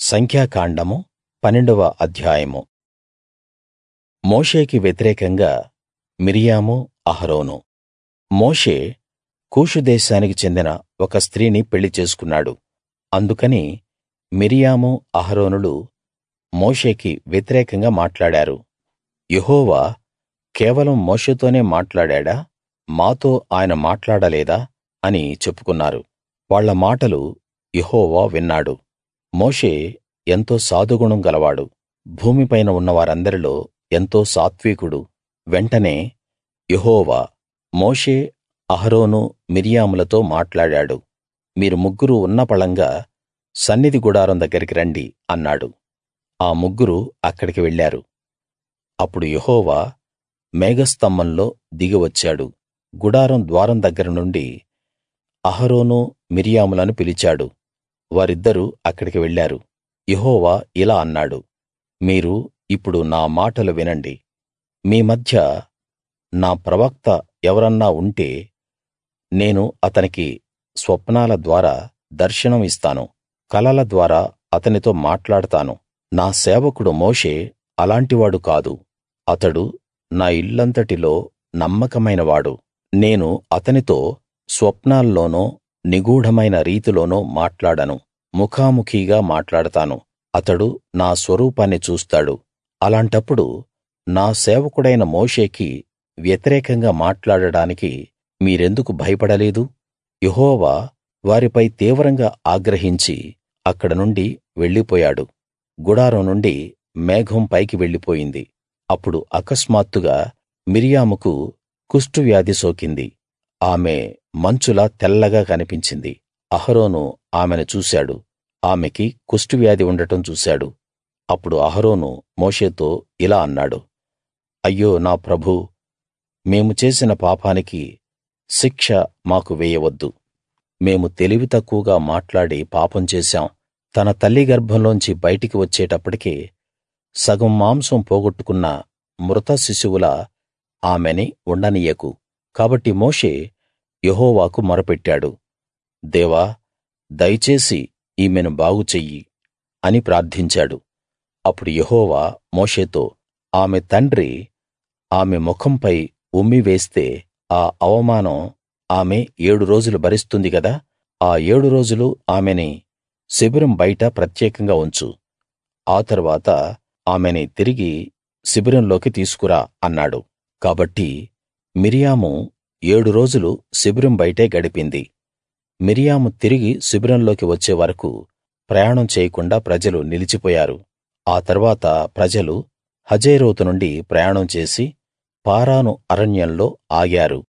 సంఖ్యాకాండము పన్నెండవ అధ్యాయము మోషేకి వ్యతిరేకంగా మిర్యాము అహరోను మోషే కూషు దేశానికి చెందిన ఒక స్త్రీని పెళ్లి చేసుకున్నాడు అందుకని మిర్యాము అహరోనులు మోషేకి వ్యతిరేకంగా మాట్లాడారు యెహోవా కేవలం మోషేతోనే మాట్లాడాడా మాతో ఆయన మాట్లాడలేదా అని చెప్పుకున్నారు వాళ్ళ మాటలు యెహోవా విన్నాడు మోషే ఎంతో సాధుగుణం గలవాడు భూమిపైన ఉన్న వారందరిలో ఎంతో సాత్వికుడు వెంటనే యెహోవా మోషే అహరోను మిర్యాములతో మాట్లాడాడు మీరు ముగ్గురూ ఉన్నపళంగా సన్నిధి గుడారం దగ్గరికి రండి అన్నాడు ఆ ముగ్గురు అక్కడికి వెళ్ళారు అప్పుడు యెహోవా మేఘస్తంభంలో దిగి వచ్చాడు గుడారం ద్వారం దగ్గర నుండి అహరోను మిర్యాములను పిలిచాడు వారిద్దరూ అక్కడికి వెళ్ళారు యెహోవా ఇలా అన్నాడు మీరు ఇప్పుడు నా మాటలు వినండి మీ మధ్య నా ప్రవక్త ఎవరన్నా ఉంటే నేను అతనికి స్వప్నాల ద్వారా దర్శనం ఇస్తాను కలల ద్వారా అతనితో మాట్లాడతాను నా సేవకుడు మోషే అలాంటివాడు కాదు అతడు నా ఇల్లంతటిలో నమ్మకమైనవాడు నేను అతనితో స్వప్నాల్లోనో నిగూఢమైన రీతిలోనో మాట్లాడను ముఖాముఖిగా మాట్లాడతాను అతడు నా స్వరూపాన్ని చూస్తాడు అలాంటప్పుడు నా సేవకుడైన మోషేకి వ్యతిరేకంగా మాట్లాడడానికి మీరెందుకు భయపడలేదు యెహోవా వారిపై తీవ్రంగా ఆగ్రహించి అక్కడ నుండి వెళ్ళిపోయాడు గుడారం నుండి మేఘం పైకి వెళ్ళిపోయింది అప్పుడు అకస్మాత్తుగా మిర్యాముకు కుష్టువ్యాధి సోకింది ఆమె మంచులా తెల్లగా కనిపించింది అహరోను ఆమెను చూశాడు ఆమెకి కుష్టువ్యాధి ఉండటం చూశాడు అప్పుడు అహరోను మోషేతో ఇలా అన్నాడు అయ్యో నా ప్రభూ మేము చేసిన పాపానికి శిక్ష మాకు వేయవద్దు మేము తెలివి తక్కువగా మాట్లాడి పాపం చేశాం తన తల్లి గర్భంలోంచి బయటికి వచ్చేటప్పటికే సగం మాంసం పోగొట్టుకున్న మృత శిశువులా ఆమెని ఉండనియ్యకు కాబట్టి మోషే యెహోవాకు మొరపెట్టాడు దేవా దయచేసి ఈమెను బాగు చెయ్యి అని ప్రార్థించాడు అప్పుడు యెహోవా మోషేతో ఆమె తండ్రి ఆమె ముఖంపై ఉమ్మి వేస్తే ఆ అవమానం ఆమె ఏడు రోజులు భరిస్తుంది గదా ఆ ఏడు రోజులు ఆమెని శిబిరం బయట ప్రత్యేకంగా ఉంచు ఆ తరువాత ఆమెని తిరిగి శిబిరంలోకి తీసుకురా అన్నాడు కాబట్టి మిర్యాము ఏడు రోజులు శిబిరం బయటే గడిపింది మిర్యాము తిరిగి శిబిరంలోకి వచ్చే వరకూ ప్రయాణం చేయకుండా ప్రజలు నిలిచిపోయారు ఆ తర్వాత ప్రజలు హజేరోతు నుండి ప్రయాణం చేసి పారాను అరణ్యంలో ఆగారు